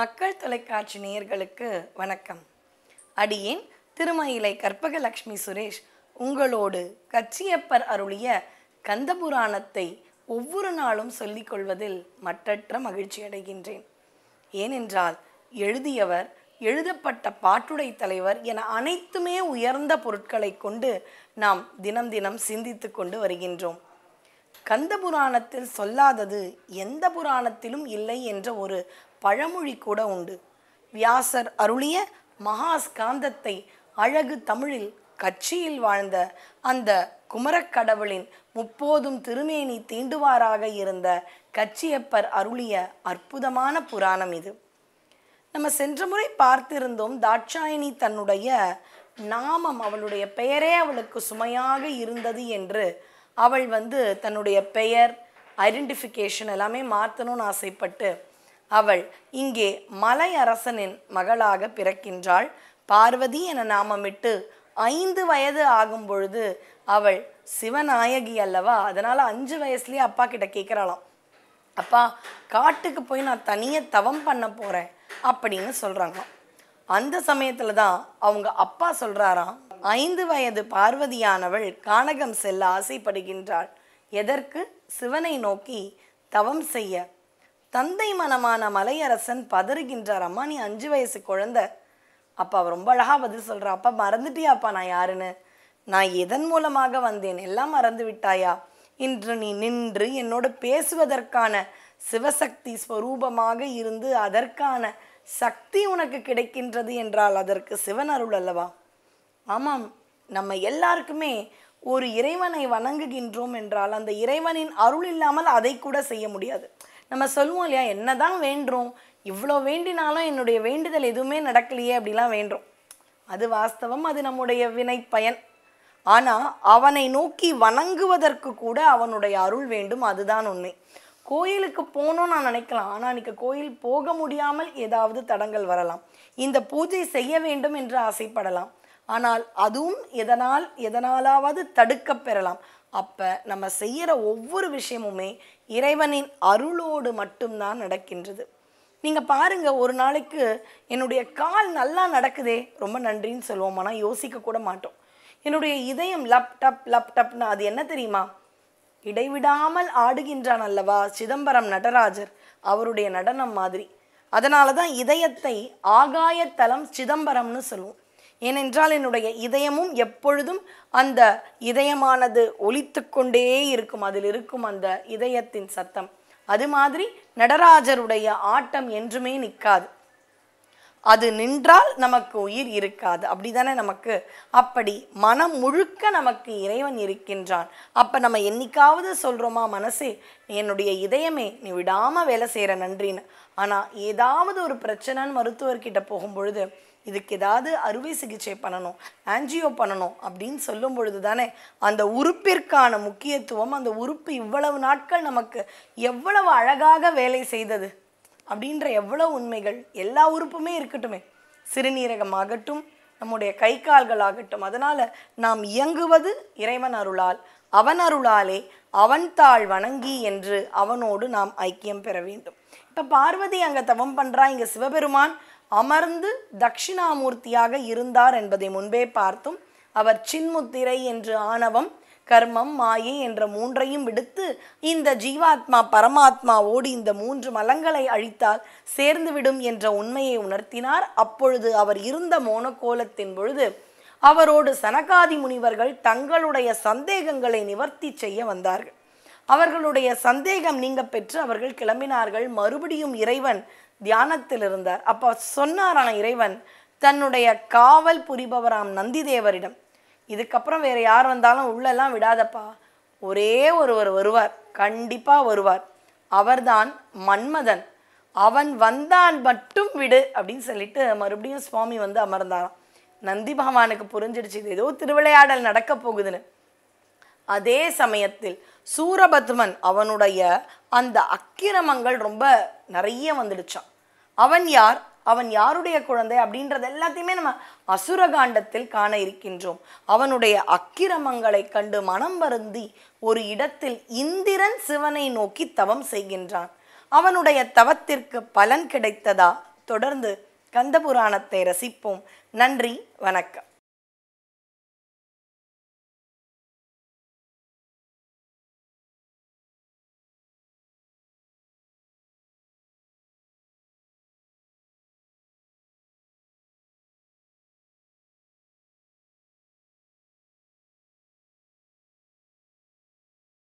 மக்கள் தொலைக்காட்சி நேயர்களுக்கு வணக்கம் அடியேன் திருமயிலை கற்பகலட்சுமி சுரேஷ் உங்களோடு கச்சியப்பர் அருளிய கந்தபுராணத்தை ஒவ்வொரு நாளும் சொல்லிக் கொள்வதில் மற்றற்ற மகிழ்ச்சி அடைகின்றேன் ஏனென்றால் எழுதியவர் எழுதப்பட்ட பாட்டுடை தலைவர் என அனைத்துமே உயர்ந்த பொருட்களை கொண்டு நாம் தினம் தினம் சிந்தித்து கொண்டு வருகின்றோம் கந்த புராணத்தில் சொல்லாதது எந்த புராணத்திலும் இல்லை என்ற ஒரு பழமொழி கூட உண்டு வியாசர் அருளிய மகாஸ்காந்தத்தை அழகு தமிழில் கட்சியில் வாழ்ந்த அந்த குமரக்கடவுளின் முப்போதும் திருமேனி தீண்டுவாராக இருந்த கச்சியப்பர் அருளிய அற்புதமான புராணம் இது நம்ம சென்ற முறை பார்த்திருந்தோம் தாட்சாயணி தன்னுடைய நாமம் அவளுடைய பெயரே அவளுக்கு சுமையாக இருந்தது என்று அவள் வந்து தன்னுடைய பெயர் ஐடென்டிஃபிகேஷன் எல்லாமே மாற்றணும்னு ஆசைப்பட்டு அவள் இங்கே மலை அரசனின் மகளாக பிறக்கின்றாள் பார்வதி என நாமமிட்டு ஐந்து வயது ஆகும் பொழுது அவள் சிவநாயகி அல்லவா அதனால அஞ்சு வயசுலயே அப்பா கிட்ட கேட்குறாளாம் அப்பா காட்டுக்கு போய் நான் தனியாக தவம் பண்ண போகிறேன் அப்படின்னு சொல்கிறாங்களாம் அந்த சமயத்தில் தான் அவங்க அப்பா சொல்கிறாராம் ஐந்து வயது பார்வதியானவள் கானகம் செல்ல ஆசைப்படுகின்றாள் எதற்கு சிவனை நோக்கி தவம் செய்ய தந்தை மனமான மலையரசன் பதறுகின்றார் அம்மா நீ அஞ்சு வயசு குழந்தை அப்பா அவ ரொம்ப அழகா பதில் சொல்றா அப்பா மறந்துட்டியாப்பா நான் யாருன்னு நான் எதன் மூலமாக வந்தேன் எல்லாம் மறந்து விட்டாயா இன்று நீ நின்று என்னோடு பேசுவதற்கான சிவசக்தி ஸ்வரூபமாக இருந்து அதற்கான சக்தி உனக்கு கிடைக்கின்றது என்றால் அதற்கு சிவன் அருள் அல்லவா ஆமாம் நம்ம எல்லாருக்குமே ஒரு இறைவனை வணங்குகின்றோம் என்றால் அந்த இறைவனின் அருள் இல்லாமல் அதை கூட செய்ய முடியாது நம்ம சொல்லுவோம் இல்லையா என்னதான் வேண்டுறோம் இவ்வளோ வேண்டினாலும் என்னுடைய வேண்டுதல் எதுவுமே நடக்கலையே அப்படிலாம் வேண்டுறோம் அது வாஸ்தவம் அது நம்முடைய வினை பயன் ஆனா அவனை நோக்கி வணங்குவதற்கு கூட அவனுடைய அருள் வேண்டும் அதுதான் உண்மை கோயிலுக்கு போகணும்னு நான் நினைக்கலாம் ஆனால் அன்னைக்கு கோயில் போக முடியாமல் ஏதாவது தடங்கள் வரலாம் இந்த பூஜை செய்ய வேண்டும் என்று ஆசைப்படலாம் ஆனால் அதுவும் எதனால் எதனாலாவது தடுக்க பெறலாம் அப்ப நம்ம செய்யற ஒவ்வொரு விஷயமுமே இறைவனின் அருளோடு மட்டும்தான் நடக்கின்றது நீங்க பாருங்க ஒரு நாளைக்கு என்னுடைய கால் நல்லா நடக்குதே ரொம்ப நன்றின்னு சொல்லுவோம் ஆனால் யோசிக்க கூட மாட்டோம் என்னுடைய இதயம் லப்டப் லப்டப்னு அது என்ன தெரியுமா இடைவிடாமல் ஆடுகின்றான் அல்லவா சிதம்பரம் நடராஜர் அவருடைய நடனம் மாதிரி அதனால தான் இதயத்தை ஆகாயத்தலம் சிதம்பரம்னு சொல்லுவோம் ஏனென்றால் என்னுடைய இதயமும் எப்பொழுதும் அந்த இதயமானது ஒலித்து கொண்டே இருக்கும் அதில் இருக்கும் அந்த இதயத்தின் சத்தம் அது மாதிரி நடராஜருடைய ஆட்டம் என்றுமே நிற்காது அது நின்றால் நமக்கு உயிர் இருக்காது அப்படிதானே நமக்கு அப்படி மனம் முழுக்க நமக்கு இறைவன் இருக்கின்றான் அப்ப நம்ம என்னைக்காவது சொல்றோமா மனசே என்னுடைய இதயமே நீ விடாம வேலை செய்யற நன்றின்னு ஆனா ஏதாவது ஒரு பிரச்சனைன்னு மருத்துவர்கிட்ட போகும் பொழுது இதுக்கு ஏதாவது அறுவை சிகிச்சை பண்ணணும் ஆன்ஜியோ பண்ணணும் அப்படின்னு சொல்லும் பொழுது தானே அந்த உறுப்பிற்கான முக்கியத்துவம் அந்த உறுப்பு இவ்வளவு நாட்கள் நமக்கு எவ்வளவு அழகாக வேலை செய்தது அப்படின்ற எவ்வளவு உண்மைகள் எல்லா உறுப்புமே இருக்கட்டுமே சிறுநீரகம் ஆகட்டும் நம்முடைய கை கால்கள் ஆகட்டும் அதனால நாம் இயங்குவது இறைவன் அருளால் அவன் அருளாலே அவன் தாள் வணங்கி என்று அவனோடு நாம் ஐக்கியம் பெற வேண்டும் இப்ப பார்வதி அங்க தவம் பண்றா இங்க சிவபெருமான் அமர்ந்து தட்சிணாமூர்த்தியாக இருந்தார் என்பதை முன்பே பார்த்தோம் அவர் சின்முத்திரை என்று ஆணவம் கர்மம் மாயை என்ற மூன்றையும் விடுத்து இந்த ஜீவாத்மா பரமாத்மாவோடு இந்த மூன்று மலங்களை அழித்தால் சேர்ந்துவிடும் என்ற உண்மையை உணர்த்தினார் அப்பொழுது அவர் இருந்த மோனக்கோலத்தின் பொழுது அவரோடு சனகாதி முனிவர்கள் தங்களுடைய சந்தேகங்களை நிவர்த்தி செய்ய வந்தார்கள் அவர்களுடைய சந்தேகம் நீங்க பெற்று அவர்கள் கிளம்பினார்கள் மறுபடியும் இறைவன் தியானத்தில் இருந்தார் அப்ப சொன்னாராம் இறைவன் தன்னுடைய காவல் புரிபவராம் நந்திதேவரிடம் இதுக்கப்புறம் வேற யார் வந்தாலும் உள்ளெல்லாம் விடாதப்பா ஒரே ஒருவர் வருவார் கண்டிப்பா வருவார் அவர்தான் மன்மதன் அவன் வந்தான் மட்டும் விடு அப்படின்னு சொல்லிட்டு மறுபடியும் சுவாமி வந்து அமர்ந்தாராம் நந்தி பகவானுக்கு புரிஞ்சிடுச்சு இது ஏதோ திருவிளையாடல் நடக்க போகுதுன்னு அதே சமயத்தில் சூரபத்மன் அவனுடைய அந்த அக்கிரமங்கள் ரொம்ப நிறைய வந்துடுச்சான் அவன் யார் அவன் யாருடைய குழந்தை அப்படின்றது எல்லாத்தையுமே நம்ம அசுரகாண்டத்தில் காண இருக்கின்றோம் அவனுடைய அக்கிரமங்களை கண்டு மனம் வருந்தி ஒரு இடத்தில் இந்திரன் சிவனை நோக்கி தவம் செய்கின்றான் அவனுடைய தவத்திற்கு பலன் கிடைத்ததா தொடர்ந்து கந்த புராணத்தை ரசிப்போம் நன்றி வணக்கம்